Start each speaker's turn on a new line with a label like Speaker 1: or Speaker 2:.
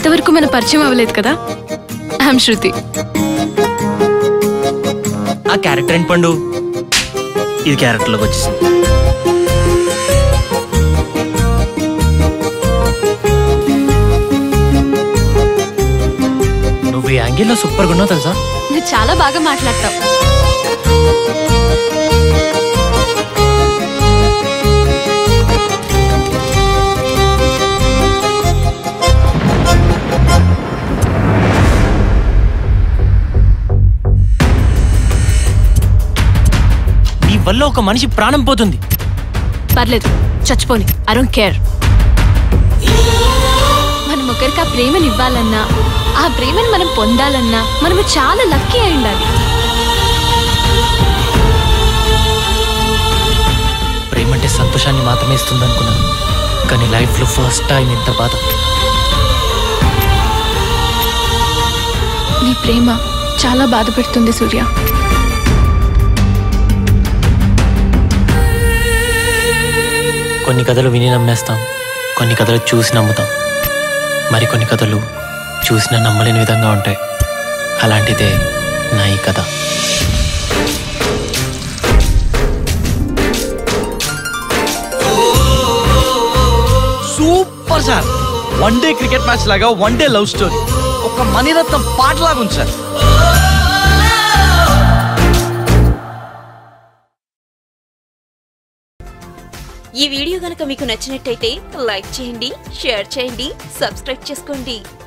Speaker 1: ఇంతవరకు మన పరిచయం అవ్వలేదు కదా ఐఎమ్ శృతి
Speaker 2: ఆ క్యారెక్టర్ ఏంటి పండు ఇది క్యారెక్టర్లోకి వచ్చేసింది నువ్వు ఈ యాంగిల్లో సూపర్గా ఉన్నావు తెలుసా
Speaker 1: నువ్వు చాలా బాగా మాట్లాడతావు
Speaker 2: నీ వల్ల ఒక మనిషి ప్రాణం పోతుంది
Speaker 1: పర్లేదు చచ్చిపోని ఐ డోంట్ కేర్ మనం ఒకరికి ఆ ప్రేమని ఇవ్వాలన్నా ఆ ప్రేమని మనం పొందాలన్నా మనము చాలా లక్కీ అయి ఉండాలి
Speaker 2: ప్రేమ అంటే సంతోషాన్ని మాత్రమే ఇస్తుంది అనుకున్నాను కానీ లైఫ్లో ఫస్ట్ టైం ఇంత బాధ
Speaker 1: నీ ప్రేమ చాలా బాధ పెడుతుంది సూర్య
Speaker 2: కొన్ని కథలు విని నమ్మేస్తాం కొన్ని కథలు చూసి నమ్ముతాం మరి కొన్ని కథలు చూసినా నమ్మలేని విధంగా ఉంటాయి అలాంటిదే నా ఈ కథ
Speaker 3: super sir one day cricket match లాగా వన్ డే లవ్ స్టోరీ ఒక మణిరత్నం పాటలాగా ఉంది సార్
Speaker 4: ఈ వీడియో గనక మీకు నచ్చినట్టయితే లైక్ చేయండి షేర్ చేయండి సబ్స్క్రైబ్ చేసుకోండి